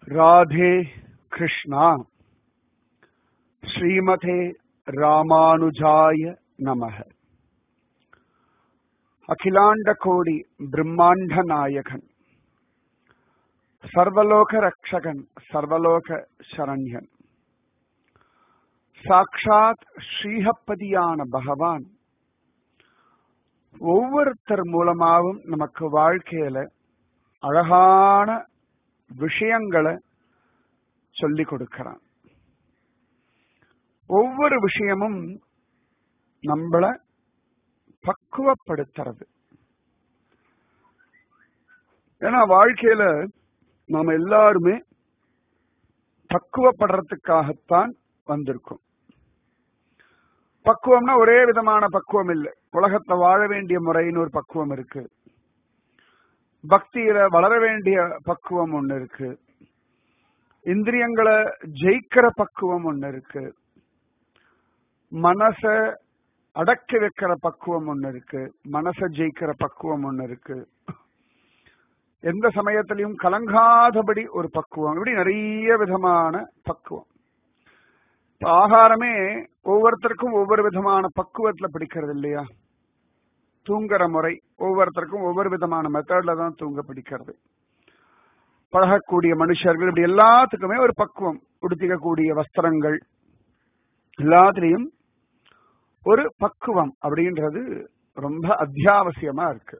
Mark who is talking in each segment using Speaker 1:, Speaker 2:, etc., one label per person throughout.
Speaker 1: ராதே கிருஷ்ணா ஸ்ரீமதே ராமானுஜாய நமக அகிலாண்ட கோடி பிரம்மாண்ட நாயகன் சர்வலோக ரக்ஷகன் சர்வலோக சரண்யன் சாக்ஷாத் ஸ்ரீஹப்பதியான பகவான் ஒவ்வொருத்தர் மூலமாகவும் நமக்கு வாழ்க்கையில அழகான விஷயங்களை சொல்லி கொடுக்கிறான் ஒவ்வொரு விஷயமும் நம்மள பக்குவப்படுத்துறது ஏன்னா வாழ்க்கையில நாம எல்லாருமே பக்குவப்படுறதுக்காகத்தான் வந்திருக்கோம் பக்குவம்னா ஒரே விதமான பக்குவம் இல்லை உலகத்துல வாழ வேண்டிய முறைன்னு ஒரு பக்குவம் இருக்கு பக்தியில வளர வேண்டிய பக்குவம் ஒண்ணு இருக்கு இந்திரியங்களை ஜெயிக்கிற பக்குவம் ஒண்ணு இருக்கு மனச அடக்கி வைக்கிற பக்குவம் ஒண்ணு இருக்கு மனச ஜெயிக்கிற பக்குவம் ஒண்ணு இருக்கு எந்த சமயத்திலையும் கலங்காதபடி ஒரு பக்குவம் இப்படி நிறைய விதமான பக்குவம் ஆகாரமே ஒவ்வொருத்தருக்கும் ஒவ்வொரு விதமான பக்குவத்துல பிடிக்கிறது இல்லையா தூங்குற முறை ஒவ்வொருத்தருக்கும் ஒவ்வொரு விதமான மெத்தட்ல தான் தூங்க பிடிக்கிறது பழகக்கூடிய மனுஷர்கள் இப்படி எல்லாத்துக்குமே ஒரு பக்குவம் உடுத்திக்கக்கூடிய வஸ்திரங்கள் எல்லாத்திலையும் ஒரு பக்குவம் அப்படின்றது ரொம்ப அத்தியாவசியமா இருக்கு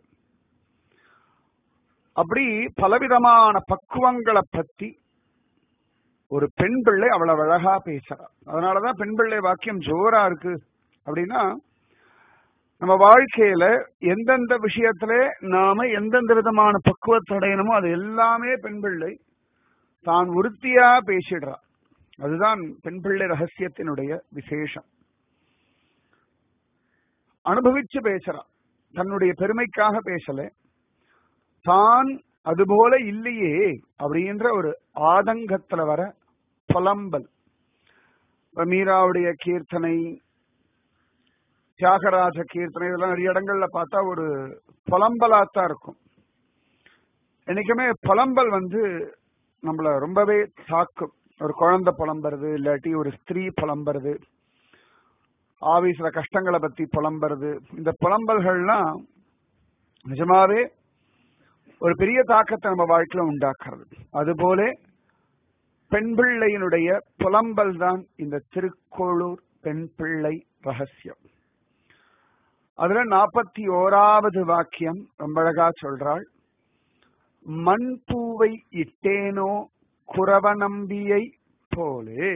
Speaker 1: அப்படி பலவிதமான பக்குவங்களை பத்தி ஒரு பெண் பிள்ளை அவ்வளவு அழகா பேசுறா அதனாலதான் பெண் பிள்ளை வாக்கியம் ஜோரா இருக்கு அப்படின்னா நம்ம வாழ்க்கையில எந்தெந்த விஷயத்துல நாம எந்தெந்த விதமான பக்குவத்தை அடையணுமோ அது எல்லாமே பெண் பிள்ளை தான் உறுத்தியா பேசிடுறா அதுதான் பெண் பிள்ளை ரகசியத்தினுடைய விசேஷம் அனுபவிச்சு பேசுறா தன்னுடைய பெருமைக்காக பேசல தான் அதுபோல இல்லையே அப்படின்ற ஒரு ஆதங்கத்துல வர புலம்பல் மீராவுடைய கீர்த்தனை தியாகராஜ கீர்த்தனை இதெல்லாம் நிறைய இடங்கள்ல பார்த்தா ஒரு புலம்பலாத்தான் இருக்கும் என்னைக்குமே புலம்பல் வந்து நம்மள ரொம்பவே தாக்கும் ஒரு குழந்தை புலம்புறது இல்லாட்டி ஒரு ஸ்திரீ புலம்புறது ஆபீஸ்ல கஷ்டங்களை பத்தி புலம்புறது இந்த புலம்பல்கள்லாம் நிஜமாவே ஒரு பெரிய தாக்கத்தை நம்ம வாழ்க்கையில உண்டாக்குறது அதுபோல பெண் பிள்ளையினுடைய புலம்பல் தான் இந்த திருக்கோளூர் பெண் பிள்ளை ரகசியம் அதுல நாற்பத்தி ஓராவது வாக்கியம் ரொம்ப அழகா சொல்றாள் மண் பூவை இட்டேனோ குறவ நம்பியை போலே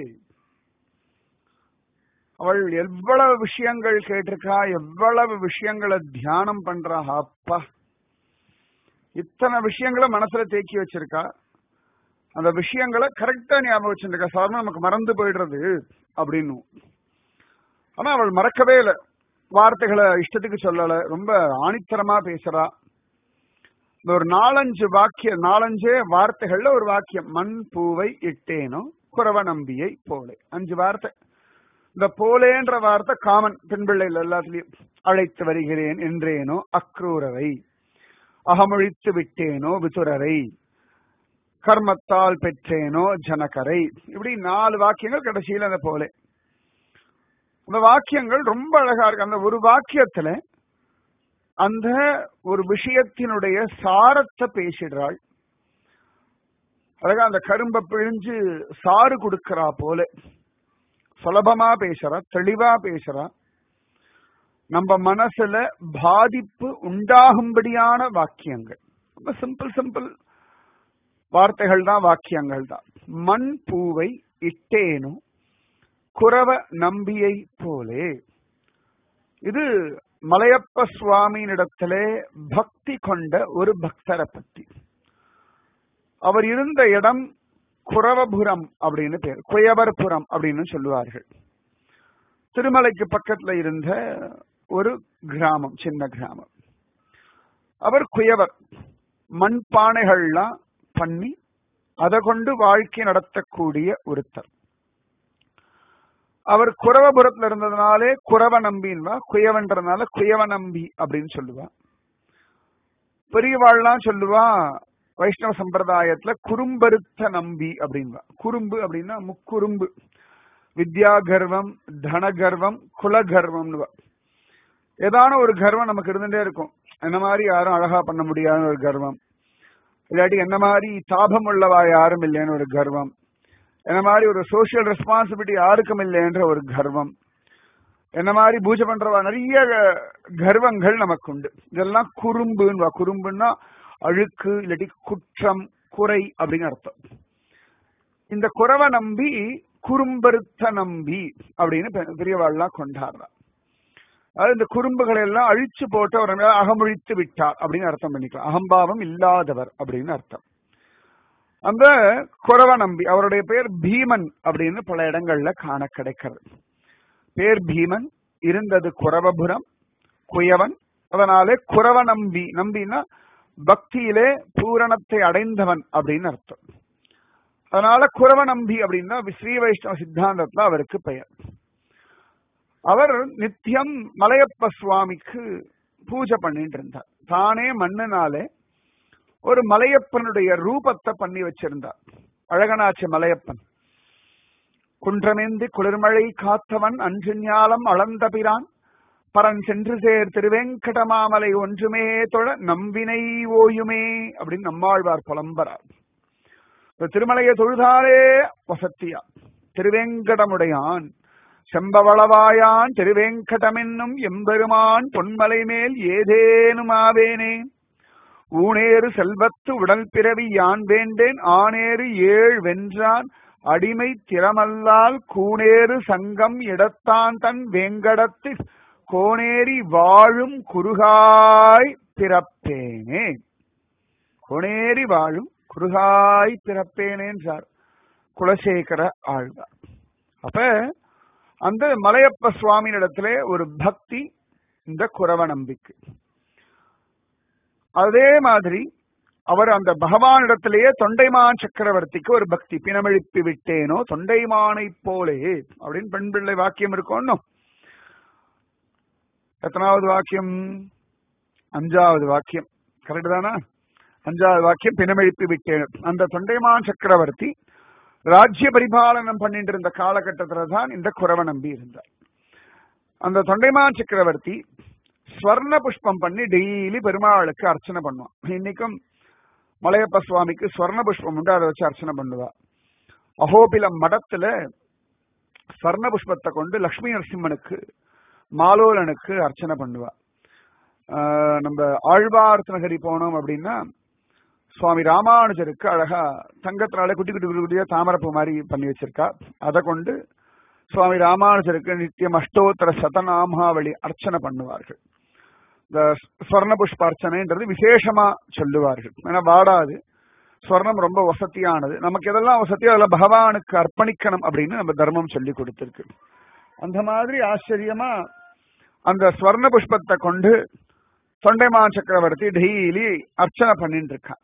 Speaker 1: அவள் எவ்வளவு விஷயங்கள் கேட்டிருக்கா எவ்வளவு விஷயங்களை தியானம் பண்றா அப்பா இத்தனை விஷயங்களை மனசுல தேக்கி வச்சிருக்கா அந்த விஷயங்களை கரெக்டா ஞாபகம் வச்சிருக்கா சாதாரண நமக்கு மறந்து போயிடுறது அப்படின்னு ஆனா அவள் மறக்கவே இல்லை வார்த்தைகளை இஷ்டத்துக்கு சொல்லல ரொம்ப ஆணித்தரமா பேசுறா இந்த ஒரு நாலஞ்சு வாக்கிய நாலஞ்சே வார்த்தைகள்ல ஒரு வாக்கியம் மண் பூவை இட்டேனோ குறவ நம்பியை போலே அஞ்சு வார்த்தை இந்த போலேன்ற வார்த்தை காமன் பெண் பிள்ளைகள் எல்லாத்துலயும் அழைத்து வருகிறேன் என்றேனோ அக்ரூரரை அகமொழித்து விட்டேனோ விதுரரை கர்மத்தால் பெற்றேனோ ஜனகரை இப்படி நாலு வாக்கியங்கள் கடைசியில் அந்த போலே அந்த வாக்கியங்கள் ரொம்ப அழகா இருக்கு அந்த ஒரு வாக்கியத்துல அந்த ஒரு விஷயத்தினுடைய சாரத்தை பேசிடுறாள் அழகா அந்த கரும்பை பிழிஞ்சு சாறு கொடுக்கறா போல சுலபமா பேசுறா தெளிவா பேசுறா நம்ம மனசுல பாதிப்பு உண்டாகும்படியான வாக்கியங்கள் ரொம்ப சிம்பிள் சிம்பிள் வார்த்தைகள் தான் வாக்கியங்கள் தான் மண் பூவை இட்டேனும் குறவ நம்பியை போலே இது மலையப்ப சுவாமியினிடத்திலே பக்தி கொண்ட ஒரு பக்தரை பத்தி அவர் இருந்த இடம் குறவபுரம் அப்படின்னு பேர் குயவர்புரம் அப்படின்னு சொல்லுவார்கள் திருமலைக்கு பக்கத்துல இருந்த ஒரு கிராமம் சின்ன கிராமம் அவர் குயவர் மண்பானைகள்லாம் பண்ணி அதை கொண்டு வாழ்க்கை நடத்தக்கூடிய ஒருத்தர் அவர் குறவபுரத்துல இருந்ததுனாலே குறவ நம்பின்வா குயவன்றதுனால குயவ நம்பி அப்படின்னு சொல்லுவா பெரியவாள்லாம் சொல்லுவா வைஷ்ணவ சம்பிரதாயத்துல குறும்பருத்த நம்பி அப்படின்பா குறும்பு அப்படின்னா முக்குறும்பு வித்யா கர்வம் தன கர்வம் குல கர்வம்னு ஏதான ஒரு கர்வம் நமக்கு இருந்துட்டே இருக்கும் என்ன மாதிரி யாரும் அழகா பண்ண முடியாத ஒரு கர்வம் இல்லாட்டி என்ன மாதிரி தாபம் உள்ளவா யாரும் இல்லைன்னு ஒரு கர்வம் என்ன மாதிரி ஒரு சோசியல் ரெஸ்பான்சிபிலிட்டி யாருக்கும் இல்லைன்ற ஒரு கர்வம் என்ன மாதிரி பூஜை பண்றவா நிறைய கர்வங்கள் நமக்கு உண்டு இதெல்லாம் குறும்புன்னு குறும்புன்னா அழுக்கு இல்லாட்டி குற்றம் குறை அப்படின்னு அர்த்தம் இந்த குறவை நம்பி குறும்பருத்த நம்பி அப்படின்னு பெரியவாள்லாம் கொண்டாடுறா அதாவது இந்த குறும்புகளை எல்லாம் அழிச்சு போட்டு அவர் மேல அகமொழித்து விட்டார் அப்படின்னு அர்த்தம் பண்ணிக்கலாம் அகம்பாவம் இல்லாதவர் அப்படின்னு அர்த்தம் அந்த குறவ நம்பி அவருடைய பெயர் பீமன் அப்படின்னு பல இடங்கள்ல காண கிடைக்கிறது பேர் பீமன் இருந்தது குறவபுரம் குயவன் அதனாலே குறவ நம்பி நம்பினா பக்தியிலே பூரணத்தை அடைந்தவன் அப்படின்னு அர்த்தம் அதனால குறவ நம்பி அப்படின்னா ஸ்ரீ வைஷ்ணவ சித்தாந்தத்துல அவருக்கு பெயர் அவர் நித்தியம் மலையப்ப சுவாமிக்கு பூஜை பண்ணிட்டு இருந்தார் தானே மண்ணுனாலே ஒரு மலையப்பனுடைய ரூபத்தை பண்ணி வச்சிருந்தார் அழகனாச்சு மலையப்பன் குன்றமேந்தி குளிர்மழை காத்தவன் அன்று ஞாலம் அளந்த பிரான் பரன் சென்று சேர் திருவேங்கடமாமலை ஒன்றுமே தொழ நம்பினை ஓயுமே அப்படின்னு நம்மாழ்வார் புலம்பரார் திருமலையை தொழுதாலே வசத்தியா திருவேங்கடமுடையான் செம்பவளவாயான் திருவேங்கடமென்னும் எம்பெருமான் பொன்மலை மேல் ஏதேனும் ஆவேனே ஊனேறு செல்வத்து உடல் பிறவி யான் வேண்டேன் ஆனேறு ஏழ் வென்றான் அடிமை திறமல்லால் கூனேறு சங்கம் இடத்தான் தன் வேங்கடத்து கோனேரி வாழும் குறுகாய் பிறப்பேனே கோனேரி வாழும் குறுகாய் பிறப்பேனே என்றார் குலசேகர ஆழ்வார் அப்ப அந்த மலையப்ப சுவாமியிடத்திலே ஒரு பக்தி இந்த குறவ நம்பிக்கை அதே மாதிரி அவர் அந்த பகவானிடத்திலேயே தொண்டைமான் சக்கரவர்த்திக்கு ஒரு பக்தி பிணமெழுப்பி விட்டேனோ தொண்டைமானை போலே அப்படின்னு பெண் பிள்ளை வாக்கியம் இருக்கும் எத்தனாவது வாக்கியம் அஞ்சாவது வாக்கியம் கரெக்ட் தானா அஞ்சாவது வாக்கியம் பிணமெழுப்பி விட்டேன் அந்த தொண்டைமான் சக்கரவர்த்தி ராஜ்ய பரிபாலனம் பண்ணிட்டு இருந்த காலகட்டத்துல தான் இந்த குறவ நம்பி இருந்தார் அந்த தொண்டைமான் சக்கரவர்த்தி ஸ்வர்ண புஷ்பம் பண்ணி டெய்லி பெருமாளுக்கு அர்ச்சனை பண்ணுவான் இன்னைக்கும் மலையப்ப சுவாமிக்கு ஸ்வர்ண புஷ்பம் உண்டு அதை வச்சு அர்ச்சனை பண்ணுவா அகோபிலம் மடத்துல ஸ்வர்ண புஷ்பத்தை கொண்டு லக்ஷ்மி நரசிம்மனுக்கு மாலோலனுக்கு அர்ச்சனை பண்ணுவா நம்ம ஆழ்வார்த்தனகரி போனோம் அப்படின்னா சுவாமி ராமானுஜருக்கு அழகா தங்கத்தினால குட்டி குட்டி குட்டி குட்டியா தாமரப்பு மாதிரி பண்ணி வச்சிருக்கா அதை கொண்டு சுவாமி ராமானுஜருக்கு நித்தியம் அஷ்டோத்தர சதநாமாவளி அர்ச்சனை பண்ணுவார்கள் இந்த ஸ்வர்ண புஷ்ப அர்ச்சனைன்றது விசேஷமா சொல்லுவார்கள் ஏன்னா வாடாது ஸ்வர்ணம் ரொம்ப வசதியானது நமக்கு எதெல்லாம் வசதியோ அதெல்லாம் பகவானுக்கு அர்ப்பணிக்கணும் அப்படின்னு நம்ம தர்மம் சொல்லி கொடுத்திருக்கு அந்த மாதிரி ஆச்சரியமா அந்த ஸ்வர்ண புஷ்பத்தை கொண்டு தொண்டைமான் சக்கரவர்த்தி டெய்லி அர்ச்சனை பண்ணிட்டு இருக்கான்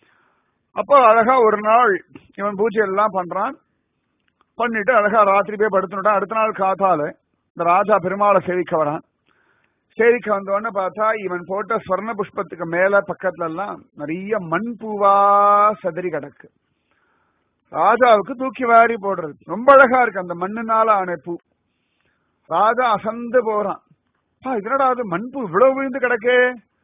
Speaker 1: அப்போ அழகா ஒரு நாள் இவன் பூஜை எல்லாம் பண்றான் பண்ணிட்டு அழகா ராத்திரி போய் படுத்துட்டான் அடுத்த நாள் காத்தால இந்த ராஜா பெருமாளை சேவிக்க வரான் சேவிக்க வந்தோடனே பார்த்தா இவன் போட்ட ஸ்வர்ண புஷ்பத்துக்கு மேல பக்கத்துல எல்லாம் நிறைய மண் பூவா சதறி கிடக்கு ராஜாவுக்கு தூக்கி வாரி போடுறது ரொம்ப அழகா இருக்கு அந்த மண்ணுனால ஆன பூ ராஜா அசந்து போறான் இதனடா அது மண்பூ இவ்வளவு விழுந்து கிடக்கே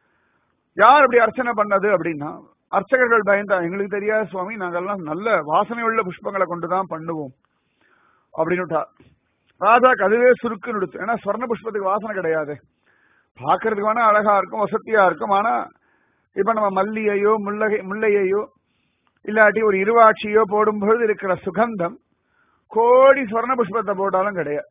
Speaker 1: யார் அப்படி அர்ச்சனை பண்ணது அப்படின்னா அர்ச்சகர்கள் பயந்தா எங்களுக்கு தெரியாது சுவாமி நாங்கெல்லாம் நல்ல வாசனை உள்ள புஷ்பங்களை கொண்டுதான் பண்ணுவோம் அப்படின்னுட்டா ராஜாக்கு அதுவே சுருக்குன்னு எடுத்து ஏன்னா ஸ்வர்ண புஷ்பத்துக்கு வாசனை கிடையாது பாக்குறதுக்கு வேணா அழகா இருக்கும் வசதியா இருக்கும் ஆனா இப்ப நம்ம மல்லியையோ முள்ளகை முல்லையையோ இல்லாட்டி ஒரு இருவாட்சியோ போடும்பொழுது இருக்கிற சுகந்தம் கோடி ஸ்வர்ண புஷ்பத்தை போட்டாலும் கிடையாது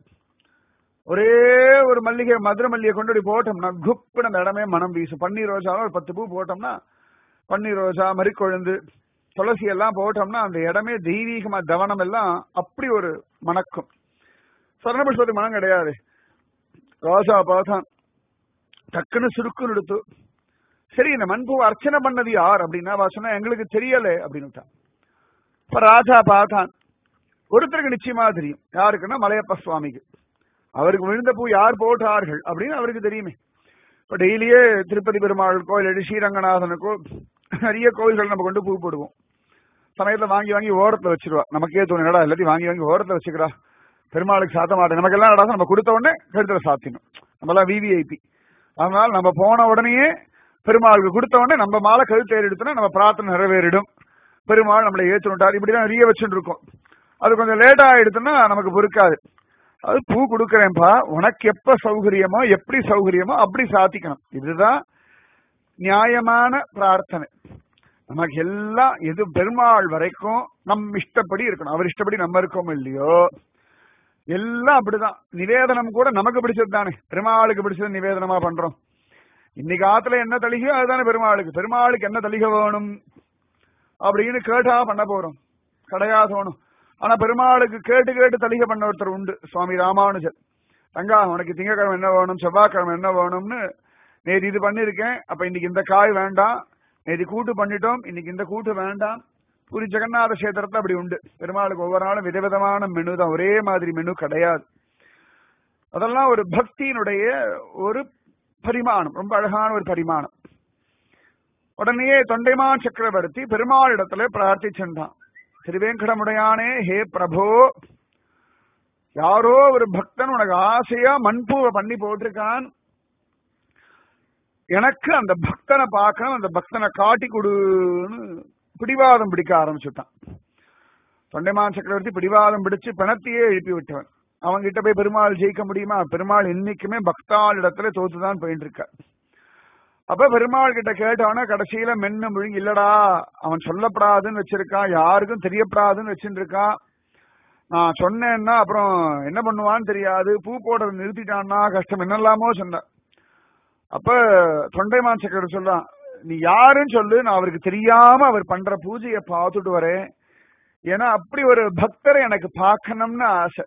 Speaker 1: ஒரே ஒரு மல்லிகை மதுரை மல்லிகை கொண்டு போய் போட்டோம்னா குப்புன்னு அந்த இடமே மனம் வீசும் பன்னீர் ரோஜாவும் ஒரு பத்து பூ போட்டோம்னா பன்னீர் ரோஜா மறிக்கொழுந்து துளசி எல்லாம் போட்டோம்னா அந்த இடமே தெய்வீகமா தவனம் எல்லாம் அப்படி ஒரு மணக்கும் சொர்ண புஷ்பத்துக்கு மனம் கிடையாது ரோஜா பார்த்தான் டக்குன்னு சுருக்குன்னு எடுத்து சரி இந்த மண்பூவை அர்ச்சனை பண்ணது யார் அப்படின்னா சொன்னா எங்களுக்கு தெரியல அப்படின்னு இப்ப ராஜா பார்த்தான் ஒருத்தருக்கு நிச்சயமா தெரியும் யாருக்குன்னா மலையப்ப சுவாமிக்கு அவருக்கு விழுந்த பூ யார் போட்டார்கள் அப்படின்னு அவருக்கு தெரியுமே இப்ப டெய்லியே திருப்பதி பெருமாளுக்கோ இல்லாட்டி ஸ்ரீரங்கநாதனுக்கோ நிறைய கோவில்கள் நம்ம கொண்டு பூ போடுவோம் சமயத்துல வாங்கி வாங்கி ஓரத்துல வச்சிருவா நமக்கே தோணும் என்னடா எல்லாத்தையும் வாங்கி வாங்கி ஓரத்துல வச்சுக்கிறா பெருமாளுக்கு சாத்த மாட்டேன் நமக்கு எல்லாம் நடக்கும் நம்ம கொடுத்த உடனே கழுத்துல சாத்திடணும் நம்மலாம் விவிஐபி அதனால நம்ம போன உடனேயே பெருமாளுக்கு கொடுத்த உடனே நம்ம மாலை கழுத்து ஏறிடுத்தோம்னா நம்ம பிரார்த்தனை நிறைவேறிடும் பெருமாள் நம்மளை ஏற்றுட்டார் இப்படிதான் நிறைய வச்சுட்டு இருக்கோம் அது கொஞ்சம் லேட்டா ஆயிடுச்சுன்னா நமக்கு பொறுக்காது அது பூ கொடுக்கறேன்ப்பா உனக்கு எப்ப சௌகரியமோ எப்படி சௌகரியமோ அப்படி சாத்திக்கணும் இதுதான் நியாயமான பிரார்த்தனை நமக்கு எல்லாம் எது பெருமாள் வரைக்கும் நம் இஷ்டப்படி இருக்கணும் அவர் இஷ்டப்படி நம்ம இருக்கோம் இல்லையோ எல்லாம் அப்படிதான் நிவேதனம் கூட நமக்கு பிடிச்சது தானே பெருமாளுக்கு பிடிச்சது நிவேதனமா பண்றோம் இன்னைக்கு ஆத்துல என்ன தலிகையோ அதுதானே பெருமாளுக்கு பெருமாளுக்கு என்ன தலிகை வேணும் அப்படின்னு கேட்டா பண்ண போறோம் கடையா தோணும் ஆனா பெருமாளுக்கு கேட்டு கேட்டு தலிகை பண்ண ஒருத்தர் உண்டு சுவாமி ராமானுஜர் தங்கா உனக்கு திங்கக்கிழமை என்ன வேணும் செவ்வாய்க்கிழமை என்ன வேணும்னு நேற்று இது பண்ணிருக்கேன் அப்ப இன்னைக்கு இந்த காய் வேண்டாம் நேற்று கூட்டு பண்ணிட்டோம் இன்னைக்கு இந்த கூட்டு வேண்டாம் பூரி ஜெகநாத கஷேத்திரத்துல அப்படி உண்டு பெருமாளுக்கு ஒவ்வொரு நாளும் விதவிதமான மெனு தான் ஒரே மாதிரி மெனு கிடையாது அதெல்லாம் ஒரு பக்தியினுடைய ஒரு பரிமாணம் ரொம்ப அழகான ஒரு பரிமாணம் உடனே தொண்டைமான் சக்கரவர்த்தி பெருமாளிடத்துல பிரார்த்திச்சுட்டான் திருவேங்கடமுடையானே ஹே பிரபோ யாரோ ஒரு பக்தன் உனக்கு ஆசையா மண்பூவை பண்ணி போட்டிருக்கான் எனக்கு அந்த பக்தனை பார்க்கணும் அந்த பக்தனை காட்டி கொடுன்னு பிடிவாதம் பிடிக்க ஆரம்பிச்சுட்டான் தொண்டைமான் சக்கரவர்த்தி பிடிவாதம் பிடிச்சு பிணத்தையே எழுப்பி விட்டவன் அவங்க கிட்ட போய் பெருமாள் ஜெயிக்க முடியுமா பெருமாள் என்னைக்குமே பக்தாள் இடத்துல தோத்துதான் போயிட்டு இருக்க அப்ப பெருமாள் கிட்ட கேட்டவன கடைசியில மென்னு முழுங்கி இல்லடா அவன் சொல்லப்படாதுன்னு வச்சிருக்கான் யாருக்கும் தெரியப்படாதுன்னு வச்சுட்டு இருக்கான் நான் சொன்னேன்னா அப்புறம் என்ன பண்ணுவான்னு தெரியாது பூ போடுறது நிறுத்திட்டான்னா கஷ்டம் என்னெல்லாமோ சொன்ன அப்ப தொண்டைமான் சக்கரவர்த்தி சொல்றான் நீ யாருன்னு சொல்லு நான் அவருக்கு தெரியாம அவர் பண்ற பூஜையை பார்த்துட்டு வரேன் ஏன்னா அப்படி ஒரு பக்தரை எனக்கு பார்க்கணும்னு ஆசை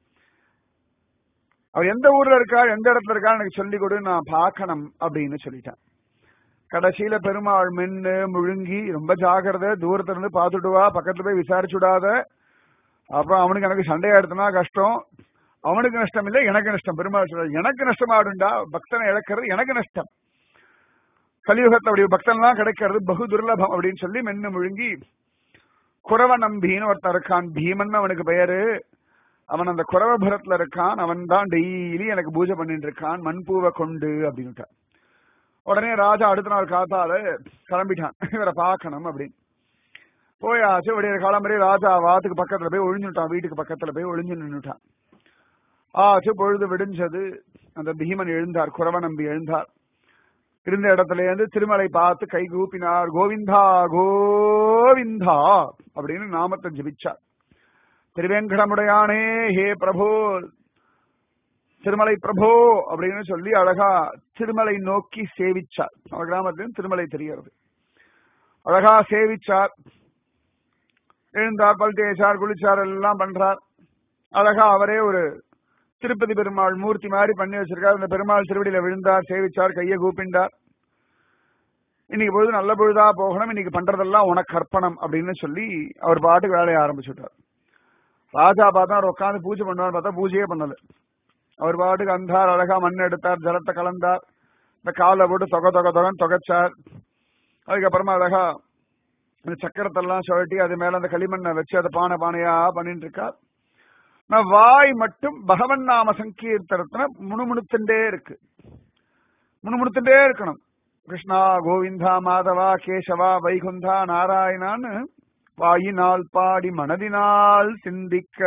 Speaker 1: அவர் எந்த ஊர்ல இருக்கா எந்த இடத்துல இருக்கா எனக்கு சொல்லி கொடு நான் பார்க்கணும் அப்படின்னு சொல்லிட்டேன் கடைசியில பெருமாள் மென்னு முழுங்கி ரொம்ப ஜாகிரதை தூரத்துல இருந்து பார்த்துட்டு வா பக்கத்துல போய் விசாரிச்சு விடாத அப்புறம் அவனுக்கு எனக்கு சண்டையா எடுத்தனா கஷ்டம் அவனுக்கு நஷ்டம் இல்லை எனக்கு நஷ்டம் பெருமாள் சொல்றாரு எனக்கு நஷ்டமாடுண்டா பக்தனை இழக்கிறது எனக்கு நஷ்டம் கலியுகத்துல அப்படி பக்தன்லாம் கிடைக்கிறது பகு துர்லபம் அப்படின்னு சொல்லி மென்னு முழுங்கி குறவ நம்பின்னு ஒருத்தன் இருக்கான் பீமன் அவனுக்கு பெயரு அவன் அந்த குறவபுரத்துல இருக்கான் அவன் தான் டெய்லி எனக்கு பூஜை பண்ணிட்டு இருக்கான் மண்பூவை கொண்டு அப்படின்னுட்டான் உடனே ராஜா அடுத்த நாள் காத்தால கிளம்பிட்டான் இவரை பார்க்கணும் அப்படின்னு போயாச்சு விடிய காலம்பரே ராஜா வாத்துக்கு பக்கத்துல போய் ஒழிஞ்சுட்டான் வீட்டுக்கு பக்கத்துல போய் ஒளிஞ்சு நின்னுட்டான் ஆச்சு பொழுது விடிஞ்சது அந்த பீமன் எழுந்தார் குறவ நம்பி எழுந்தார் இருந்த இடத்துல இருந்து திருமலை பார்த்து கை கூப்பினார் கோவிந்தா கோவிந்தா அப்படின்னு நாமத்தை ஜபிச்சார் திருவேங்கடமுடையானே ஹே பிரபோ திருமலை பிரபோ அப்படின்னு சொல்லி அழகா திருமலை நோக்கி சேவிச்சார் நம்ம கிராமத்திலும் திருமலை தெரியறது அழகா சேவிச்சார் எழுந்தார் பல் தேய்ச்சார் குளிச்சார் எல்லாம் பண்றார் அழகா அவரே ஒரு திருப்பதி பெருமாள் மூர்த்தி மாதிரி பண்ணி வச்சிருக்கார் அந்த பெருமாள் திருவடியில விழுந்தார் சேவிச்சார் கையை கூப்பிண்டார் இன்னைக்கு பொழுது நல்ல பொழுதா போகணும் இன்னைக்கு பண்றதெல்லாம் உனக்கு அர்ப்பணம் அப்படின்னு சொல்லி அவர் பாட்டுக்கு வேலையை ஆரம்பிச்சுட்டார் ராஜா பார்த்தா அவர் உட்காந்து பூஜை பண்ணுவார் பார்த்தா பூஜையே பண்ணல அவர் பாட்டுக்கு அந்தார் அழகா மண் எடுத்தார் ஜலத்தை கலந்தார் இந்த காலை போட்டு தொகை தொகை தொகன்னு தொகைச்சார் அதுக்கப்புறமா அழகா இந்த சக்கரத்தெல்லாம் சுழட்டி அது மேல அந்த களிமண்ணை வச்சு அதை பானை பானையா பண்ணிட்டு இருக்கார் நான் வாய் மட்டும் பகவன் நாம சங்கீர்த்தனத்துல முணுமுணுத்துட்டே இருக்கு முணுமுணுத்துட்டே இருக்கணும் கிருஷ்ணா கோவிந்தா மாதவா கேசவா வைகுந்தா நாராயணான்னு வாயினால் பாடி மனதினால் சிந்திக்க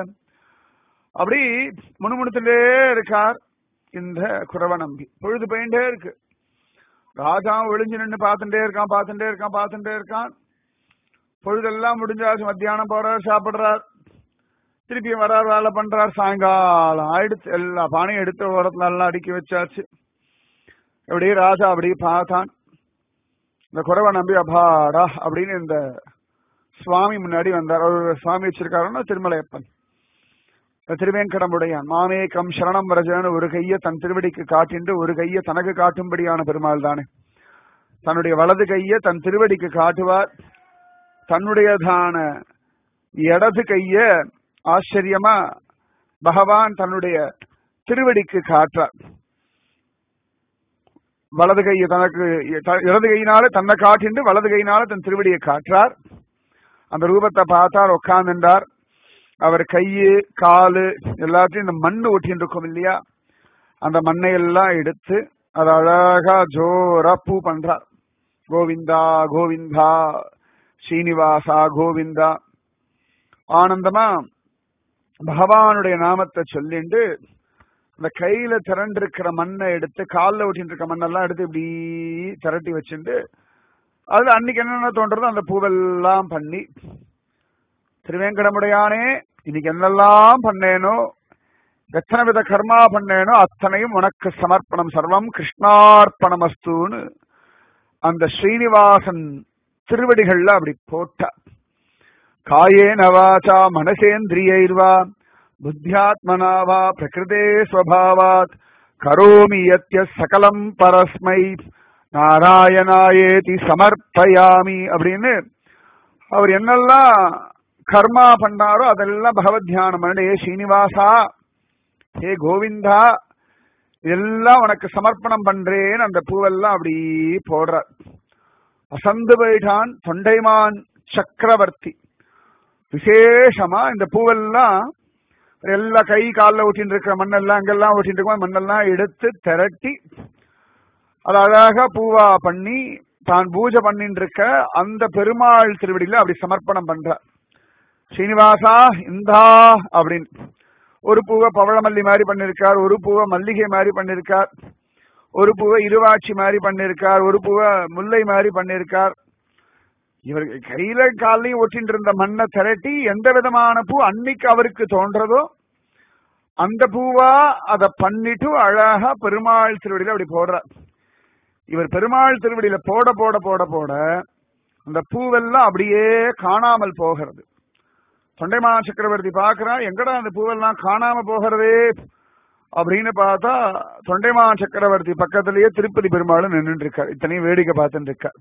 Speaker 1: அப்படி முணுமுணுத்துட்டே இருக்கார் இந்த குறவ நம்பி பொழுது போயிட்டே இருக்கு ராஜா ஒளிஞ்சு நின்று பார்த்துட்டே இருக்கான் பார்த்துட்டே இருக்கான் பார்த்துட்டே இருக்கான் பொழுதெல்லாம் முடிஞ்சாச்சு மத்தியானம் போறார் சாப்பிடுறார் திருப்பியும் வரார் வேலை பண்றார் சாயங்காலம் ஆயிடுச்சு எல்லா பானையும் எடுத்து ஓரத்துல எல்லாம் அடுக்கி வச்சாச்சு அப்படியே ராஜா அப்படியே பார்த்தான் இந்த குறவை நம்பி அபாடா அப்படின்னு இந்த சுவாமி முன்னாடி வந்தார் அவர் சுவாமி வச்சிருக்காருன்னா திருமலையப்பன் திருவேங்கடமுடையான் மாமேக்கம் சரணம் வரஜன்னு ஒரு கைய தன் திருவடிக்கு காட்டின்று ஒரு கைய தனக்கு காட்டும்படியான பெருமாள் தானே தன்னுடைய வலது கைய தன் திருவடிக்கு காட்டுவார் தன்னுடையதான இடது கைய ஆச்சரியமா பகவான் தன்னுடைய திருவடிக்கு காற்றார் வலது கையை தனக்கு த- இடது கையினால தன்னை காட்டிண்டு வலது கையினால தன் திருவடியை காட்டுறார் அந்த ரூபத்தை பார்த்தார் உட்கார்ந்துட்டார் அவர் கையு காலு எல்லாத்தையும் இந்த மண்ணு ஒட்டின்னு இருக்கும் இல்லையா அந்த மண்ணை எல்லாம் எடுத்து அதை அழகா ஜோரா பூ பண்றார் கோவிந்தா கோவிந்தா ஸ்ரீனிவாசா கோவிந்தா ஆனந்தமா பகவானுடைய நாமத்தை சொல்லிண்டு அந்த கையில திரண்டிருக்கிற மண்ணை எடுத்து காலில் ஒட்டின்னு இருக்க மண்ணெல்லாம் எடுத்து இப்படி திரட்டி வச்சுட்டு அதுல அன்னைக்கு என்னென்ன தோன்றதோ அந்த பூவெல்லாம் பண்ணி திருவேங்கடமுடையானே இன்னைக்கு என்னெல்லாம் பண்ணேனோ எத்தனை வித கர்மா பண்ணேனோ அத்தனையும் உனக்கு சமர்ப்பணம் சர்வம் கிருஷ்ணார்ப்பணமஸ்துன்னு அந்த ஸ்ரீனிவாசன் திருவடிகள்ல அப்படி போட்ட காயேன வாச்சா மனசேந்திரியைர்வா புத்தியாத்மனா வா பிரகிருதே ஸ்வபாவாத் கரோமி யத்ய சகலம் பரஸ்மை நாராயணாயேதி சமர்ப்பயாமி அப்படின்னு அவர் என்னெல்லாம் கர்மா பண்ணாரோ அதெல்லாம் பகவத் தியானம் பண்ணி "ஏ ஸ்ரீனிவாசா ஹே கோவிந்தா இதெல்லாம் உனக்கு சமர்ப்பணம் பண்றேன்னு அந்த பூவெல்லாம் அப்படி போடுறார் அசந்து போயிட்டான் தொண்டைமான் சக்கரவர்த்தி விசேஷமா இந்த பூவெல்லாம் எல்லா கை காலில் ஊட்டின்னு இருக்கிற மண்ணெல்லாம் அங்கெல்லாம் ஊட்டின்னு இருக்கும் மண்ணெல்லாம் எடுத்து திரட்டி அது அழகா பூவா பண்ணி தான் பூஜை பண்ணிட்டு இருக்க அந்த பெருமாள் திருவடியில அப்படி சமர்ப்பணம் பண்ற ஸ்ரீனிவாசா இந்தா அப்படின்னு ஒரு பூவை பவளமல்லி மாதிரி பண்ணிருக்கார் ஒரு பூவை மல்லிகை மாதிரி பண்ணிருக்கார் ஒரு பூவை இருவாட்சி மாதிரி பண்ணிருக்கார் ஒரு பூவை முல்லை மாதிரி பண்ணிருக்கார் இவர் கையில காலையும் ஒட்டிட்டு இருந்த மண்ணை திரட்டி எந்த விதமான பூ அன்னைக்கு அவருக்கு தோன்றதோ அந்த பூவா அதை பண்ணிட்டு அழகா பெருமாள் திருவடியில அப்படி போடுறார் இவர் பெருமாள் திருவடியில போட போட போட போட அந்த பூவெல்லாம் அப்படியே காணாமல் போகிறது தொண்டைமா சக்கரவர்த்தி பார்க்கறா எங்கடா அந்த பூவெல்லாம் காணாம போகிறதே அப்படின்னு பார்த்தா தொண்டைமா சக்கரவர்த்தி பக்கத்திலேயே திருப்பதி பெருமாள் நின்றுட்டு இருக்கார் இத்தனையும் வேடிக்கை பார்த்துட்டு இருக்கார்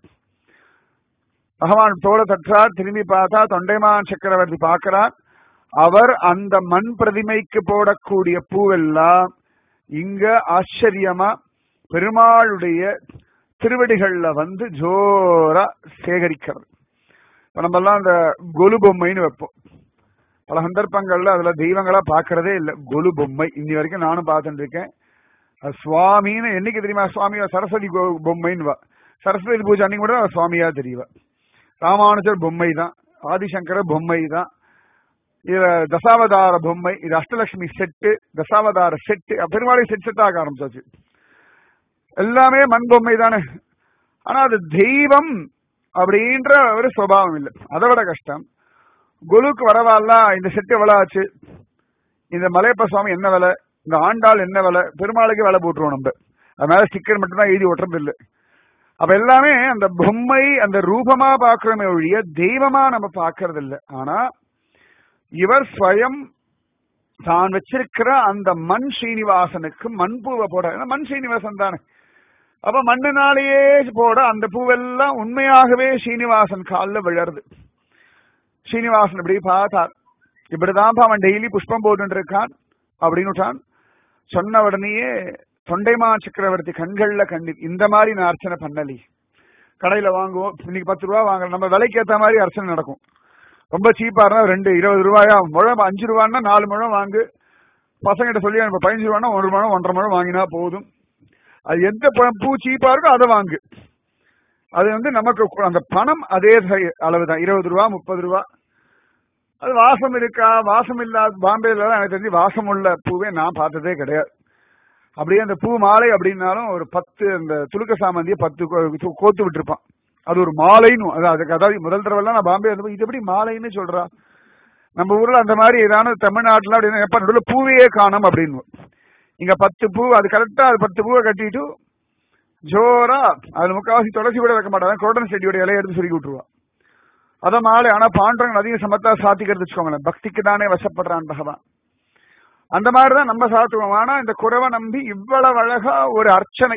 Speaker 1: பகவான் தோலை தற்றார் திரும்பி பார்த்தா தொண்டைமான் சக்கரவர்த்தி பார்க்கிறார் அவர் அந்த மண் பிரதிமைக்கு போடக்கூடிய பூவெல்லாம் இங்க ஆச்சரியமா பெருமாளுடைய திருவடிகள்ல வந்து ஜோரா சேகரிக்கிறது இப்ப நம்ம எல்லாம் அந்த கொலு பொம்மைன்னு வைப்போம் பல சந்தர்ப்பங்கள்ல அதுல தெய்வங்களா பாக்குறதே இல்ல கொலு பொம்மை இன்னி வரைக்கும் நானும் பார்த்துட்டு இருக்கேன் அது சுவாமின்னு என்னைக்கு தெரியுமா சுவாமி சரஸ்வதி கோ- பொம்மைன்னு வா சரஸ்வதி பூஜை அன்னைக்கு மட்டும் அவ சுவாமியா தெரியவா ராமானுஜர் பொம்மை தான் ஆதிசங்கர பொம்மை தான் இது தசாவதார பொம்மை இது அஷ்டலட்சுமி செட்டு தசாவதார செட்டு பெருமாளை செட் செட்டாக ஆரம்பிச்சாச்சு எல்லாமே மண் பொம்மை தானே ஆனா அது தெய்வம் அப்படின்ற ஒரு சுவாவம் இல்லை அதை விட கஷ்டம் குலுக்கு வரவால்ல இந்த செட்டு எவ்வளவு ஆச்சு இந்த மலையப்ப சுவாமி என்ன விலை இந்த ஆண்டாள் என்ன விலை பெருமாளுக்கு விலை போட்டுருவோம் நம்ம அது மேல ஸ்டிக்கர் மட்டும்தான் எழுதி ஒட்டுறது இல்லை அப்ப எல்லாமே அந்த பொம்மை அந்த ரூபமா பாக்குறோமே ஒழிய தெய்வமா நம்ம பாக்குறது இல்லை ஆனா இவர் ஸ்வயம் தான் வச்சிருக்கிற அந்த மண் ஸ்ரீனிவாசனுக்கு மண் பூவை போட ஏன்னா மண் ஸ்ரீனிவாசன் தானே அப்ப மண்ணினாலேயே போட அந்த பூவெல்லாம் உண்மையாகவே ஸ்ரீனிவாசன் காலில் விழருது ஸ்ரீனிவாசன் இப்படி பார்த்தார் இப்படிதான் அவன் டெய்லி புஷ்பம் போட்டு இருக்கான் அப்படின்னு சொன்ன உடனேயே தொண்டைமா சக்கரவர்த்தி கண்கள்ல கண்ணீர் இந்த மாதிரி நான் அர்ச்சனை பண்ணலி கடையில வாங்குவோம் இன்னைக்கு பத்து ரூபா வாங்குறோம் நம்ம விலைக்கு ஏத்த மாதிரி அர்ச்சனை நடக்கும் ரொம்ப சீப்பா இருந்தா ரெண்டு இருபது ரூபாயா முழம் அஞ்சு ரூபான்னா நாலு முழம் வாங்கு பசங்கிட்ட சொல்லி நம்ம பதினஞ்சு ரூபானா ஒரு முழம் ஒன்றரை முழம் வாங்கினா போதும் அது எந்த ப- பூ சீப்பா இருக்கோ அதை வாங்கு அது வந்து நமக்கு கு- அந்த பணம் அதே அளவு தான் இருபது ரூபா முப்பது ரூபா அது வாசம் இருக்கா வாசம் இல்லாத பாம்பேல எனக்கு தெரிஞ்சு வாசம் உள்ள பூவே நான் பார்த்ததே கிடையாது அப்படியே அந்த பூ மாலை அப்படின்னாலும் ஒரு பத்து அந்த துலுக்க சாமந்திய பத்து கோ- கோத்து விட்டுருப்பான் அது ஒரு மாலைன்னு அது அதுக்கு அதாவது முதல் தடவை நான் பாம்பே வந்து இது எப்படி மாலைன்னு சொல்றா நம்ம ஊர்ல அந்த மாதிரி ஏதான தமிழ்நாட்டுல அப்படின்னு எப்ப நடுவில் பூவையே காணும் அப்படின்னு இங்க பத்து பூ அது கரெக்டா அது பத்து பூவை கட்டிட்டு ஜோரா அது முக்காவாசி துளசி கூட வைக்க மாட்டாங்க குரோட்டன் செடியோட இலையை எடுத்து சுருக்கி விட்டுருவா அத மாலை ஆனா பாண்டவங்க அதிக சமத்தா சாத்திக்கிறது வச்சுக்கோங்களேன் பக்திக்கு தானே வசப்படுறான் பகவான் அந்த மாதிரிதான் நம்ம சாத்துவோம் ஆனா இந்த குறவை நம்பி இவ்வளவு அழகா ஒரு அர்ச்சனை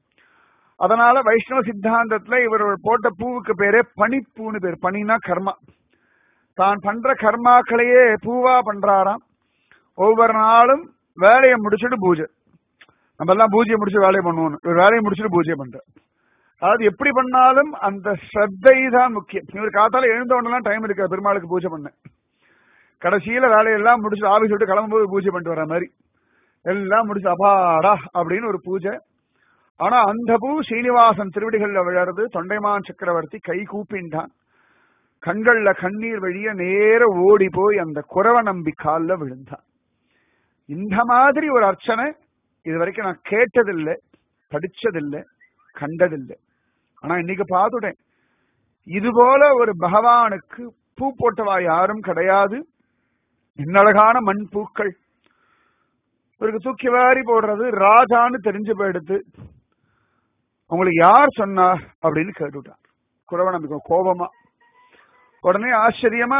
Speaker 1: அதனால வைஷ்ணவ சித்தாந்தத்துல இவர் போட்ட பூவுக்கு பேரே பனிப்பூன்னு பேர் பனினா கர்மா தான் பண்ற கர்மாக்களையே பூவா பண்றாராம் ஒவ்வொரு நாளும் வேலையை முடிச்சுட்டு பூஜை நம்ம எல்லாம் பூஜை முடிச்சு வேலையை பண்ணுவோம் இவர் வேலையை முடிச்சுட்டு பூஜை பண்றார் அதாவது எப்படி பண்ணாலும் அந்த ஸ்ரத்தை தான் முக்கியம் இவர் காத்தால எழுந்த உடனே டைம் இருக்கு பெருமாளுக்கு பூஜை பண்ண கடைசியில வேலையெல்லாம் முடிச்சு ஆபீஸ் விட்டு கிளம்பும்போது பூஜை பண்ணிட்டு வர மாதிரி எல்லாம் முடிச்சு அபாடா அப்படின்னு ஒரு பூஜை ஆனா அந்த பூ சீனிவாசன் திருவடிகள்ல விழறது தொண்டைமான் சக்கரவர்த்தி கை கூப்பின்றான் கண்கள்ல கண்ணீர் வழிய நேர ஓடி போய் அந்த குறவ நம்பி கால்ல விழுந்தான் இந்த மாதிரி ஒரு அர்ச்சனை இது வரைக்கும் நான் கேட்டதில்லை படிச்சதில்லை கண்டதில்லை ஆனா இன்னைக்கு பார்த்துட்டேன் இது போல ஒரு பகவானுக்கு பூ போட்டவா யாரும் கிடையாது இன்னழகான மண் பூக்கள் இவருக்கு தூக்கி வாரி போடுறது ராஜான்னு தெரிஞ்சு போயிடுத்து உங்களுக்கு யார் சொன்னா அப்படின்னு கேட்டுட்டான் குறவ நம்பிக்கை கோபமா உடனே ஆச்சரியமா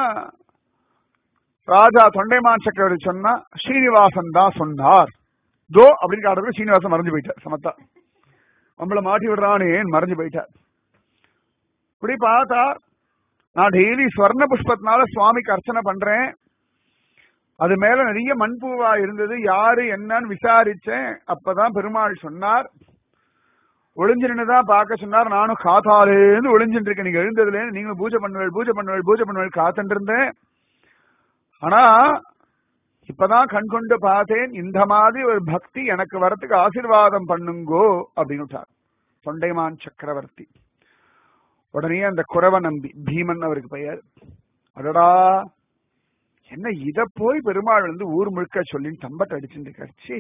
Speaker 1: ராஜா தொண்டைமான் சக்கரவர்த்தி சொன்னா ஸ்ரீனிவாசன் தான் சொன்னார் தோ அப்படின்னு காட்டுறது ஸ்ரீனிவாசன் மறைஞ்சு போயிட்டார் சமத்தா நம்மள மாட்டி விடுறானேன்னு மறைஞ்சு போயிட்டார் இப்படி பார்த்தா நான் டெய்லி ஸ்வர்ண புஷ்பத்தினால சுவாமிக்கு அர்ச்சனை பண்றேன் அது மேல நிறைய மண்பூவா இருந்தது யாரு என்னன்னு விசாரிச்சேன் அப்பதான் பெருமாள் சொன்னார் ஒளிஞ்சு நின்னுதான் பார்க்க சொன்னார் நானும் காத்தாலேருந்து ஒளிஞ்சுட்டு இருக்கேன் நீங்க எழுந்ததுல இருந்து நீங்களும் பூஜை பண்ணுவேன் பூஜை பண்ணுவேன் பூஜை பண்ணுவேன் காத்துட்டு இருந்தேன் ஆனா இப்பதான் கண் கொண்டு பார்த்தேன் இந்த மாதிரி ஒரு பக்தி எனக்கு வரத்துக்கு ஆசீர்வாதம் பண்ணுங்கோ அப்படின்னு விட்டார் தொண்டைமான் சக்கரவர்த்தி உடனே அந்த குறவ நம்பி பீமன் அவருக்கு பெயர் அடடா என்ன இத போய் பெருமாள் வந்து ஊர் முழுக்க சொல்லி தம்பட்ட அடிச்சுட்டு கட்சி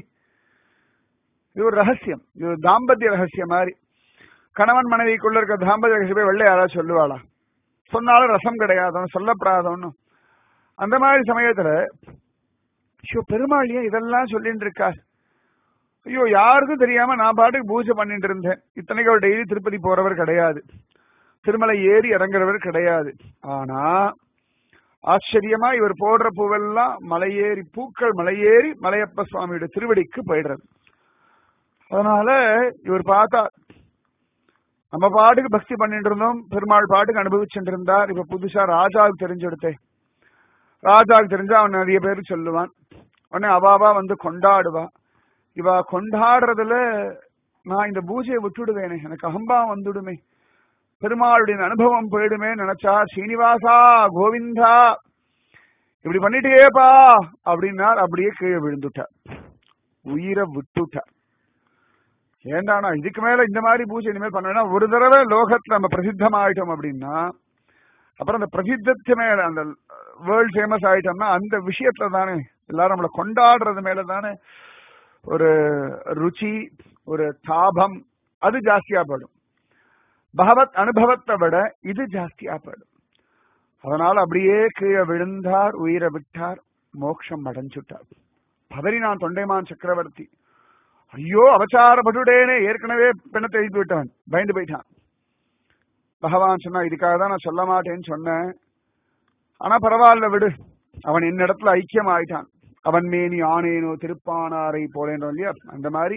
Speaker 1: இது ஒரு ரகசியம் இது ஒரு தாம்பத்திய ரகசியம் மாதிரி கணவன் மனைவிக்குள்ள இருக்க தாம்பத்திய ரகசியம் வெள்ளை யாராவது சொல்லுவாளா சொன்னாலும் ரசம் கிடையாதவன் சொல்லப்படாதவன்னு அந்த மாதிரி சமயத்துல ஐயோ பெருமாள் ஏன் இதெல்லாம் சொல்லிட்டு இருக்கார் ஐயோ யாருக்கும் தெரியாம நான் பாட்டுக்கு பூஜை பண்ணிட்டு இருந்தேன் இத்தனைக்கு அவர் டெய்லி திருப்பதி போறவர் கிடையாது திருமலை ஏறி இறங்குறவர் கிடையாது ஆனா ஆச்சரியமா இவர் போடுற பூவெல்லாம் மலையேறி பூக்கள் மலையேறி மலையப்ப சுவாமியோட திருவடிக்கு போயிடுறது அதனால இவர் பார்த்தா நம்ம பாட்டுக்கு பக்தி பண்ணிட்டு இருந்தோம் பெருமாள் பாட்டுக்கு அனுபவிச்சுட்டு இருந்தார் இப்ப புதுசா ராஜாவுக்கு தெரிஞ்செடுத்தேன் ராஜாவுக்கு தெரிஞ்சா அவன் நிறைய பேர் சொல்லுவான் உடனே அவாவா வந்து கொண்டாடுவா இவ கொண்டாடுறதுல நான் இந்த பூஜையை விட்டுடுவேனே எனக்கு அகம்பா வந்துடுமே பெருமாளுடைய அனுபவம் போயிடுமே நினைச்சா ஸ்ரீனிவாசா கோவிந்தா இப்படி பண்ணிட்டேப்பா அப்படின்னார் அப்படியே கீழே விழுந்துட்டார் உயிரை விட்டுட்டார் ஏண்டானா இதுக்கு மேல இந்த மாதிரி பூஜை இனிமேல் பண்ண ஒரு தடவை லோகத்துல நம்ம பிரசித்தமாயிட்டோம் அப்படின்னா அப்புறம் அந்த பிரசித்தத்து மேல அந்த வேர்ல்ட் ஃபேமஸ் ஆயிட்டோம்னா அந்த விஷயத்துல தானே எல்லாரும் நம்மளை கொண்டாடுறது மேல தானே ஒரு ருச்சி ஒரு தாபம் அது ஜாஸ்தியா படும் பகவத் அனுபவத்தை விட இது ஜாஸ்தியா படும் அதனால அப்படியே கீழே விழுந்தார் உயிரை விட்டார் மோட்சம் அடைஞ்சுட்டார் பதறினான் தொண்டைமான் சக்கரவர்த்தி ஐயோ அவச்சாரப்பட்டுடேனே ஏற்கனவே பிணத்தை எழுதி விட்டவன் பயந்து போயிட்டான் பகவான் சொன்னா இதுக்காக தான் நான் சொல்ல மாட்டேன்னு சொன்னேன் ஆனா பரவாயில்ல விடு அவன் என்னிடத்துல ஐக்கியம் ஆயிட்டான் அவன் மேனி ஆனேனோ திருப்பானாரை போலேன்றோம் இல்லையா அந்த மாதிரி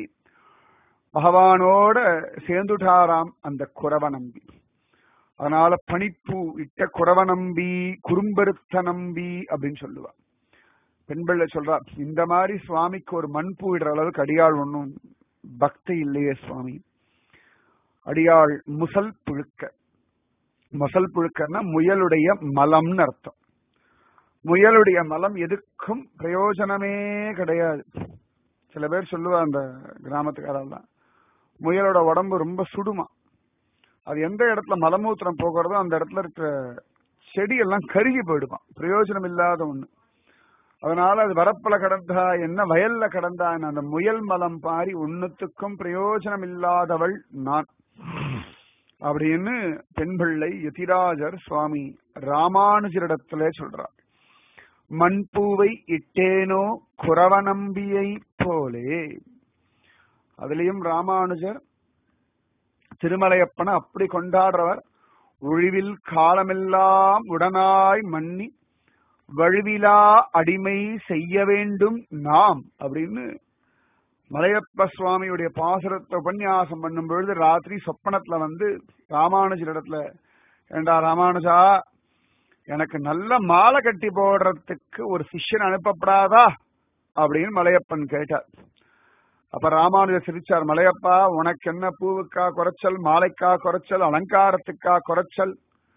Speaker 1: பகவானோட சேர்ந்துட்டாராம் அந்த குறவ நம்பி அதனால பனிப்பூ இட்ட குறவ நம்பி குறும்பருத்த நம்பி அப்படின்னு சொல்லுவா பெண்பிள்ள சொல்றா இந்த மாதிரி சுவாமிக்கு ஒரு மண்பூ இடுற அளவுக்கு அடியாள் ஒன்றும் பக்தி இல்லையே சுவாமி அடியாள் முசல் புழுக்க முசல் புழுக்கன்னா முயலுடைய மலம்னு அர்த்தம் முயலுடைய மலம் எதுக்கும் பிரயோஜனமே கிடையாது சில பேர் சொல்லுவா அந்த கிராமத்துக்காரெல்லாம் முயலோட உடம்பு ரொம்ப சுடுமா அது எந்த இடத்துல மலமூத்திரம் போகிறதோ அந்த இடத்துல இருக்கிற செடி எல்லாம் கருகி போயிடுமா பிரயோஜனம் இல்லாத ஒண்ணு அதனால அது வரப்புல கடந்தா என்ன வயல்ல கடந்தா என்ன அந்த முயல் மலம் பாரி ஒன்னுத்துக்கும் பிரயோஜனம் இல்லாதவள் நான் அப்படின்னு பெண்பிள்ளை யதிராஜர் சுவாமி ராமானுஜரிடத்திலே சொல்றார் மண்பூவை இட்டேனோ குறவநம்பியை போலே அதுலயும் ராமானுஜர் திருமலையப்பனை அப்படி கொண்டாடுறவர் ஒழிவில் காலமெல்லாம் உடனாய் மன்னி வழுவிலா அடிமை செய்ய வேண்டும் நாம் அப்படின்னு மலையப்ப சுவாமியுடைய பாசுரத்தை உபன்யாசம் பண்ணும் பொழுது ராத்திரி சொப்பனத்துல வந்து ராமானுஜர் இடத்துல ஏண்டா ராமானுஜா எனக்கு நல்ல மாலை கட்டி போடுறதுக்கு ஒரு சிஷ்யன் அனுப்பப்படாதா அப்படின்னு மலையப்பன் கேட்டார் அப்ப ராமானுஜர் சிரிச்சார் மலையப்பா உனக்கு என்ன பூவுக்கா குறைச்சல் மாலைக்கா குறைச்சல் அலங்காரத்துக்கா குறைச்சல்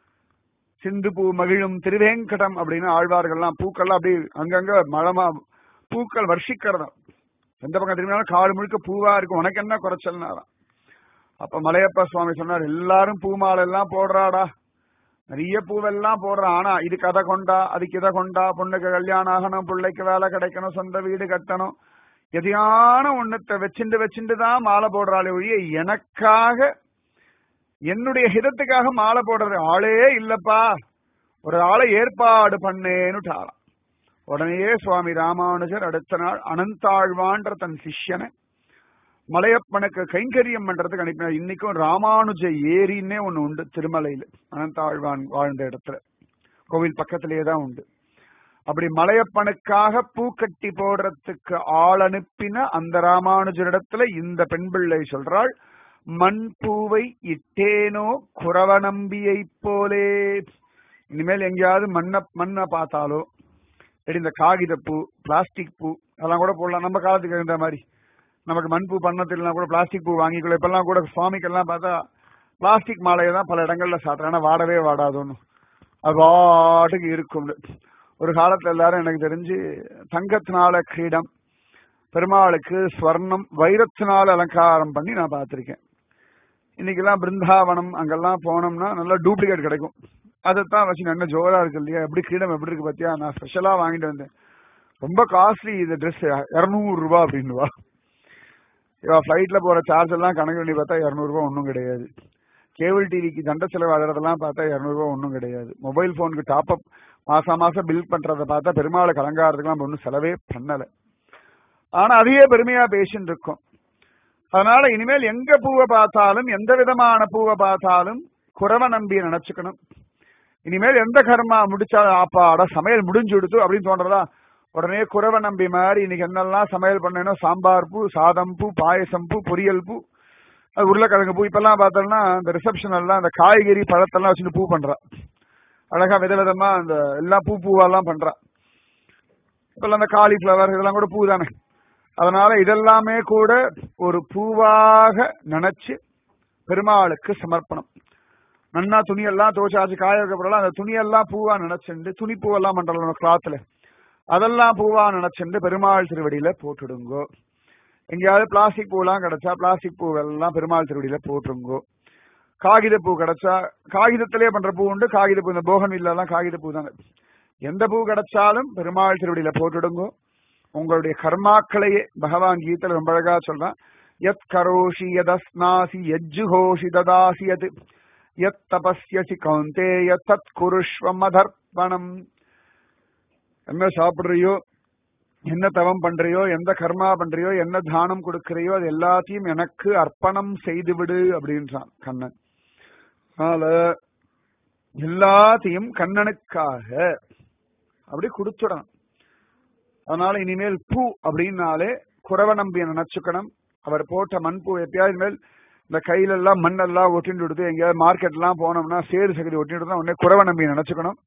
Speaker 1: சிந்து பூ மகிழும் திருவேங்கடம் அப்படின்னு ஆழ்வார்கள்லாம் பூக்கள்லாம் அப்படி அங்கங்க மழமா பூக்கள் வர்ஷிக்கிறதா எந்த பக்கம் திரும்பினாலும் காடு முழுக்க பூவா இருக்கு உனக்கு என்ன குறைச்சல்னாராம் அப்ப மலையப்பா சுவாமி சொன்னார் எல்லாரும் பூ மாலை எல்லாம் போடுறாடா நிறைய பூவெல்லாம் போடுறான் ஆனா இதுக்கு அதை கொண்டா அதுக்கு இதை கொண்டா பொண்ணுக்கு கல்யாணம் ஆகணும் பிள்ளைக்கு வேலை கிடைக்கணும் சொந்த வீடு கட்டணும் எதையான ஒண்ணுத்த வச்சுண்டு வச்சுண்டு தான் மாலை போடுறாளே ஒழிய எனக்காக என்னுடைய ஹிதத்துக்காக மாலை போடுறது ஆளே இல்லப்பா ஒரு ஆளை ஏற்பாடு பண்ணேன்னு உடனே சுவாமி ராமானுஜர் அடுத்த நாள் அனந்தாழ்வான்ற தன் சிஷ்யனை மலையப்பனுக்கு கைங்கரியம் பண்றதுக்கு அனுப்பினார் இன்னைக்கும் ராமானுஜ ஏரின்னே ஒண்ணு உண்டு திருமலையில அனந்தாழ்வான் வாழ்ந்த இடத்துல கோவில் பக்கத்திலேயே தான் உண்டு அப்படி மலையப்பனுக்காக பூக்கட்டி போடுறதுக்கு ஆள் அனுப்பின அந்த ராமானுஜரிடத்துல இந்த பெண் பிள்ளை சொல்றாள் மண் பூவை இட்டேனோ குறவ நம்பியை போலே இனிமேல் எங்கேயாவது மண்ண மண்ணை பார்த்தாலோ இல்லாட்டி இந்த காகித பூ பிளாஸ்டிக் பூ அதெல்லாம் கூட போடலாம் நம்ம காலத்துக்கு இருந்த மாதிரி நமக்கு மண் பூ பண்ண தெரியலாம் கூட பிளாஸ்டிக் பூ வாங்கிக்கொள்ள இப்பெல்லாம் கூட சுவாமிக்கெல்லாம் பார்த்தா பிளாஸ்டிக் மாலையை தான் பல இடங்கள்ல சாத்துறேன் ஆனா வாடவே வாடாதுன்னு அது பாட்டுக்கு இருக்கும் ஒரு காலத்துல எல்லாரும் எனக்கு தெரிஞ்சு தங்கத்தினால கிரீடம் பெருமாளுக்கு ஸ்வர்ணம் வைரத்தினால அலங்காரம் பண்ணி நான் பார்த்திருக்கேன் இன்னைக்கெல்லாம் பிருந்தாவனம் அங்கெல்லாம் போனோம்னா நல்லா டூப்ளிகேட் கிடைக்கும் அதைத்தான் வச்சு நல்ல ஜோரா இருக்கு இல்லையா எப்படி கிரீடம் எப்படி இருக்கு பத்தியா நான் ஸ்பெஷலா வாங்கிட்டு வந்தேன் ரொம்ப காஸ்ட்லி இந்த ட்ரெஸ் இருநூறு ரூபா அப்படின்னுவா இவா ஃபிளைட்ல போற சார்ஜ் எல்லாம் கணக்கு பண்ணி பார்த்தா இருநூறு ரூபா ஒன்றும் கிடையாது கேபிள் டிவிக்கு தண்ட செலவு ஆகிறதெல்லாம் பார்த்தா இருநூறு ரூபா ஒன்றும் கிடையாது மொபைல் போனுக்கு டாப் அப் மாசம் மாசம் பில் பண்றதை பார்த்தா பெருமாளுக்கு அலங்காரத்துக்குலாம் ஒன்றும் செலவே பண்ணல ஆனா அதையே பெருமையா பேசின்னு இருக்கோம் அதனால இனிமேல் எங்க பூவை பார்த்தாலும் எந்த விதமான பூவை பார்த்தாலும் குறவ நம்பிய நினைச்சுக்கணும் இனிமேல் எந்த கர்மா முடிச்சாலும் ஆப்பாட சமையல் முடிஞ்சு கொடுத்து அப்படின்னு தோன்றதா உடனே குறவ நம்பி மாதிரி இன்னைக்கு என்னெல்லாம் சமையல் பண்ணணும் சாம்பார் பூ சாதம் பூ பாயசம் பூ பொரியல் பூ அது உருளைக்கிழங்கு பூ இப்பெல்லாம் பார்த்தோம்னா இந்த ரிசப்ஷன் எல்லாம் அந்த காய்கறி பழத்தெல்லாம் வச்சுட்டு பூ பண்றா அழகா விதவிதமா அந்த எல்லா பூ பூவெல்லாம் பண்றா இப்பெல்லாம் அந்த காலிஃபிளவர் இதெல்லாம் கூட பூ தானே அதனால இதெல்லாமே கூட ஒரு பூவாக நினைச்சு பெருமாளுக்கு சமர்ப்பணம் நன்னா துணியெல்லாம் துவச்சாச்சு காய வைக்கப்படலாம் அந்த துணியெல்லாம் பூவா நினைச்சுண்டு துணி பூவெல்லாம் பண்றோம் கிளாத்ல அதெல்லாம் பூவா நினைச்சுண்டு பெருமாள் திருவடியில போட்டுடுங்கோ எங்கேயாவது பிளாஸ்டிக் பூலாம் கிடைச்சா பிளாஸ்டிக் பூவெல்லாம் பெருமாள் திருவடியில போட்டுருங்கோ காகித பூ கிடைச்சா காகிதத்திலே பண்ற பூ உண்டு காகித பூ இந்த போகன் எல்லாம் காகித பூ தானே எந்த பூ கிடைச்சாலும் பெருமாள் திருவடியில போட்டுடுங்கோ உங்களுடைய கர்மாக்களையே பகவான் கீதையில ரொம்ப அழகா சொல்றான் எத் கரோஷி எதஸ்னாசி எஜ்ஜுஹோஷி ததாசி எது எத் தபஸ்யசி கௌந்தேய தத் குருஷ்வம் அதர்ப்பணம் என்ன சாப்பிடுறியோ என்ன தவம் பண்றியோ எந்த கர்மா பண்றியோ என்ன தானம் கொடுக்கறியோ அது எல்லாத்தையும் எனக்கு அர்ப்பணம் செய்து விடு அப்படின்றான் கண்ணன் அதனால எல்லாத்தையும் கண்ணனுக்காக அப்படி கொடுத்துடணும் அதனால இனிமேல் பூ அப்படின்னாலே குறவ நம்பிய நினைச்சுக்கணும் அவர் போட்ட மண் பூ எப்பயாவது மேல் இந்த கையில எல்லாம் மண்ணெல்லாம் ஒட்டிட்டு விடுது எங்கேயாவது மார்க்கெட் எல்லாம் போனோம்னா சேரு சகதி ஒட்டிட்டு தான் உடனே குறவ நம்பி நினைச்சுக்கணும்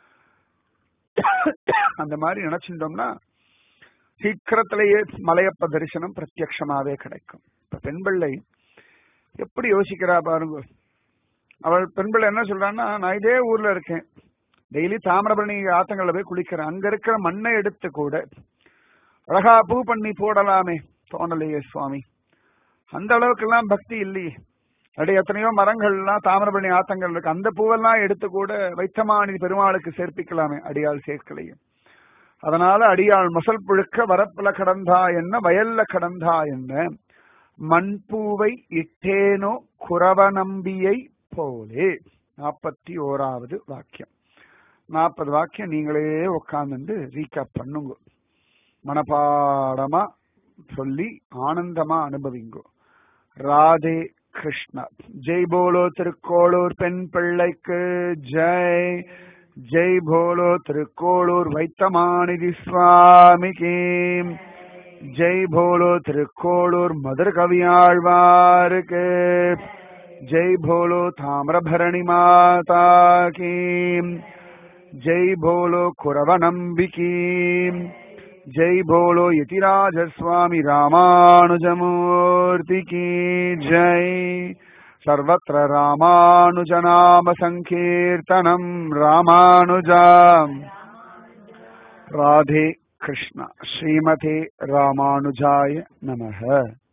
Speaker 1: அந்த மாதிரி நினைச்சிட்டோம்னா சீக்கிரத்திலேயே மலையப்ப தரிசனம் பிரத்யட்சமாவே கிடைக்கும் இப்ப பெண் பிள்ளை எப்படி யோசிக்கிறா பாருங்க அவள் பெண் பிள்ளை என்ன சொல்றான்னா நான் இதே ஊர்ல இருக்கேன் டெய்லி தாமிரபரணி ஆத்தங்கள்ல போய் குளிக்கிறேன் அங்க இருக்கிற மண்ணை எடுத்து கூட அழகா பூ பண்ணி போடலாமே தோணலையே சுவாமி அந்த அளவுக்கு எல்லாம் பக்தி இல்லையே அப்படியே எத்தனையோ மரங்கள்லாம் தாமிரபரணி ஆத்தங்கள் இருக்கு அந்த பூவெல்லாம் எடுத்து கூட வைத்தமானி பெருமாளுக்கு சேர்ப்பிக்கலாமே அடியாள் சேர்க்கலையும் அதனால அடியாள் மசல் புழுக்க வரப்புல கடந்தா என்ன வயல்ல கடந்தா என்ன மண்பூவை இட்டேனோ குறவ நம்பியை போலே நாற்பத்தி ஓராவது வாக்கியம் நாற்பது வாக்கியம் நீங்களே உட்கார்ந்து ரீகேப் பண்ணுங்க மனப்பாடமா சொல்லி ஆனந்தமா அனுபவிங்கோ ராதே கிருஷ்ணா ஜெய் போலோ திருக்கோளூர் பெண் பிள்ளைக்கு ஜெய் ஜெய் போலோ திருக்கோளூர் வைத்தமாநிதி சுவாமிக்கு ஜெய் போலோ திருக்கோளூர் மதுர கவியாழ்வாருக்கு ஜெய் போலோ தாமிரபரணி மாதா கீம் ஜெய் போலோ குரவ நம்பிக்கீம் जय बोलो यतिराज स्वामी रामानुजमूर्ति की जय सर्वत्र रामानुजनाम संकीर्तनम रामानुजा राधे कृष्ण श्रीमते रामानुजाय नमः